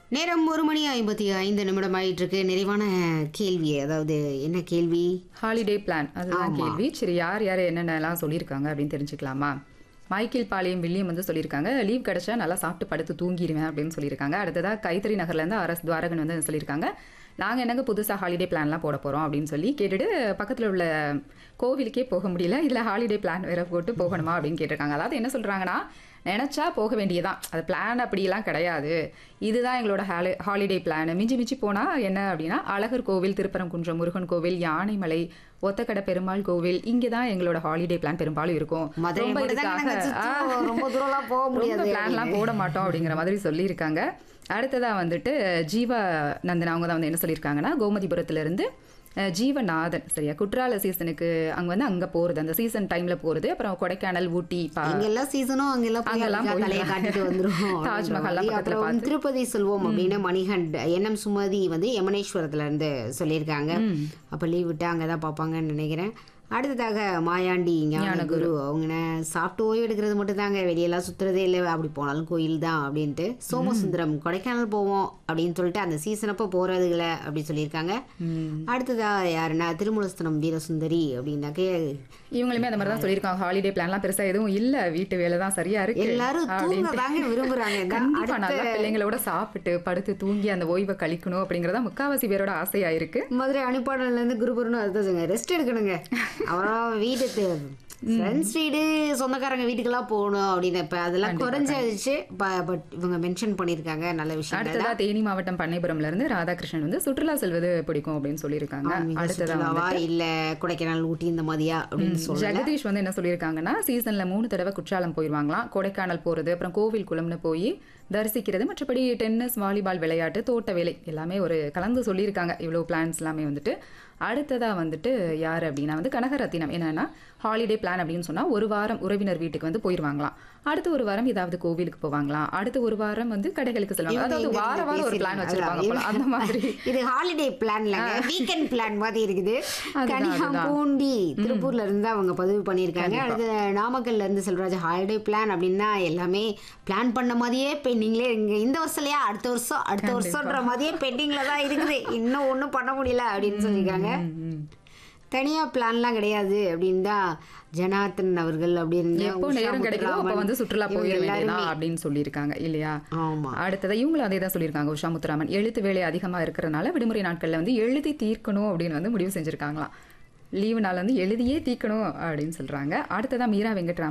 நேரம் ஒரு மணி ஐம்பத்தி ஐந்து நிமிடம் ஆயிட்டு இருக்கு நிறைவான கேள்வி அதாவது என்ன கேள்வி ஹாலிடே பிளான் அதுதான் ஆமா. கேள்வி சரி யார் யார் என்னென்னலாம் சொல்லியிருக்காங்க அப்படின்னு தெரிஞ்சுக்கலாமா மைக்கேல் பாளையம் வில்லியம் வந்து சொல்லியிருக்காங்க லீவ் கிடைச்சா நல்லா சாப்பிட்டு படுத்து தூங்கிடுவேன் அப்படின்னு சொல்லியிருக்காங்க அடுத்ததா கைத்தறி நகர்லேருந்து அரசு துவாரகன் வந்து சொல்லியிருக்காங்க நாங்கள் என்னங்க புதுசாக ஹாலிடே பிளான்லாம் போட போகிறோம் அப்படின்னு சொல்லி கேட்டுட்டு பக்கத்தில் உள்ள கோவிலுக்கே போக முடியல இதில் ஹாலிடே பிளான் வேற போட்டு போகணுமா அப்படின்னு கேட்டிருக்காங்க அதாவது என்ன சொல்கிறாங்கன்னா நினச்சா போக வேண்டியதான் அது பிளான் அப்படிலாம் கிடையாது இதுதான் எங்களோட ஹாலி ஹாலிடே பிளான் மிஞ்சி மிஞ்சி போனால் என்ன அப்படின்னா அழகர் கோவில் திருப்பரங்குன்றம் முருகன் கோவில் யானைமலை ஒத்தக்கடை பெருமாள் கோவில் இங்கே தான் எங்களோட ஹாலிடே பிளான் பெரும்பாலும் இருக்கும் மதுரை ரொம்ப மட்டும் தான் இதுக்காக நாங்க சுத்துவோம். ஆ, ரொம்ப தூரம்லாம் போக ரொம்ப முடியாது பிளான்லாம் போட மாட்டோம் அப்படிங்கிற மாதிரி சொல்லியிருக்காங்க அடுத்ததா வந்துட்டு ஜீவா நந்தன் அவங்க தான் வந்து என்ன சொல்லியிருக்காங்கன்னா கோமதிபுரத்துல இருந்து அஹ், ஜீவநாதன் சரியா குற்றால சீசனுக்கு அங்க வந்து அங்க போறது அந்த சீசன் டைம்ல போறது அப்புறம் கொடைக்கானல் ஊட்டி பா எங்கெல்லாம் சீசனும் அங்கெல்லாம் போய் அங்கெல்லாம் அழகா தலையை போயிடலாம். காட்டிட்டு வந்துரும் தாஜ்மஹால்லாம் பக்கத்துல அப்புறம் பார்த்து. திருப்பதி செல்வோம் அப்படின்னு மணிகண்ட் என்எம் சுமதி வந்து யமனேஸ்வரத்துல இருந்து சொல்லியிருக்காங்க அப்ப லீவ் விட்டு அங்கதான் பார்ப்பாங்கன்னு நினைக்கிறேன் அடுத்ததாக மாயாண்டி ஞானகுரு அவங்க சாப்பிட்டு ஓய்வு எடுக்கிறது மட்டும் தாங்க வெளியெல்லாம் சுத்துறதே இல்லை அப்படி போனாலும் கோயில் தான் அப்படின்ட்டு சோமசுந்தரம் கொடைக்கானல் போவோம் அப்படின்னு சொல்லிட்டு அந்த சீசன் அப்போ போறதுல அப்படி சொல்லியிருக்காங்க அடுத்ததா யாருன்னா திருமூலஸ்தனம் வீரசுந்தரி அப்படின்னாக்கே இவங்களுமே அந்த மாதிரி தான் சொல்லியிருக்காங்க ஹாலிடே பிளான்லாம் பெருசா எதுவும் இல்ல வீட்டு வேலை தான் சரியா இருக்கு எல்லாரும் தூங்க அப்படின்ட்டு. தாங்க விரும்புறாங்க இந்த கண்டிப்பா நல்லா அடுத்த பிள்ளைங்களோட சாப்பிட்டு படுத்து தூங்கி அந்த ஓய்வை கழிக்கணும் அப்படிங்கறதா முக்காவாசி பேரோட ஆசையா இருக்கு மதுரை அனுப்பாடல இருந்து குருபுரனும் அதுதான் சொல்லுங்க ரெஸ்ட் எடுக்கணுங்க அப்புறம் வீட்டு ஃப்ரெண்ட்ஸ் வீடு சொந்தக்காரங்க வீட்டுக்கெல்லாம் போகணும் அப்படின்னு இப்ப அதெல்லாம் குறைஞ்சிருச்சு பட் இவங்க மென்ஷன் பண்ணியிருக்காங்க நல்ல விஷயம் அடுத்ததா தேனி மாவட்டம் பண்ணைபுரம்ல இருந்து ராதாகிருஷ்ணன் வந்து சுற்றுலா செல்வது பிடிக்கும் அப்படின்னு சொல்லியிருக்காங்க அடுத்ததா சுற்றுலாவா இல்ல கொடைக்கானல் ஊட்டி இந்த மாதிரியா அப்படின்னு சொல்ல ஜெகதீஷ் வந்து என்ன சொல்லியிருக்காங்கன்னா சீசன்ல மூணு தடவை குற்றாலம் போயிருவாங்களாம் கொடைக்கானல் போறது அப்புறம் கோவில் குளம்னு போய் தரிசிக்கிறது மற்றபடி டென்னிஸ் வாலிபால் விளையாட்டு தோட்ட வேலை எல்லாமே ஒரு கலந்து சொல்லியிருக்காங்க இவ்வளவு பிளான்ஸ் எல்லாமே வந்துட்டு அடுத்ததா வந்துட்டு யார் அப்படின்னா வந்து கனகரத்தினம் என்னன்னா ஹாலிடே பிளான் அப்படின்னு சொன்னா ஒரு வாரம் உறவினர் வீட்டுக்கு வந்து போயிருவாங்களாம் அடுத்து ஒரு வாரம் ஏதாவது கோவிலுக்கு போவாங்களாம் அடுத்து ஒரு வாரம் வந்து கடைகளுக்கு செல்வாங்க இவங்க அதாவது இங்க வார இருந்து வாரம் ஒரு பிளான் வச்சிருப்பாங்க போல அந்த மாதிரி இது ஹாலிடே பிளான் இல்லைங்க வீக்கெண்ட் பிளான் மாதிரி இருக்குது அதுதான், கனியாம்பூண்டி திருப்பூர்ல இருந்து அவங்க பதிவு பண்ணியிருக்காங்க அடுத்து நாமக்கல்ல இருந்து செல்வராஜ் ஹாலிடே பிளான் அப்படின்னா எல்லாமே பிளான் பண்ண மாதிரியே பெண்டிங்லேயே இங்க இந்த வருஷம்லையா அடுத்த வருஷம் அடுத்த வருஷம்ன்ற மாதிரியே பெண்டிங்ல தான் இருக்குது இன்னும் ஒன்றும் பண்ண முடியல அப்படின்னு சொல்லியிருக்காங்க தனியா பிளான்லாம் கிடையாது அப்படின்னு தான் ஜனார்த்தன் அவர்கள் அப்படின்னு எப்போ உஷா நேரம் கிடைக்குதோ அப்போ முத்துராமன் வந்து சுற்றுலா இவங்க போயிட எல்லாருமே வேண்டியதான் அப்படின்னு சொல்லியிருக்காங்க இல்லையா ஆமா அடுத்ததா இவங்களும் அதே தான் சொல்லியிருக்காங்க உஷா முத்துராமன் எழுத்து வேலை அதிகமா இருக்கிறனால விடுமுறை நாட்கள்ல வந்து எழுதி தீர்க்கணும் அப்படின்னு வந்து முடிவு செஞ்சிருக்காங்களாம் லீவு நாள் வந்து எழுதியே தீர்க்கணும் அப்படின்னு சொல்றாங்க அடுத்ததா மீரா வெங்கட்ராமன்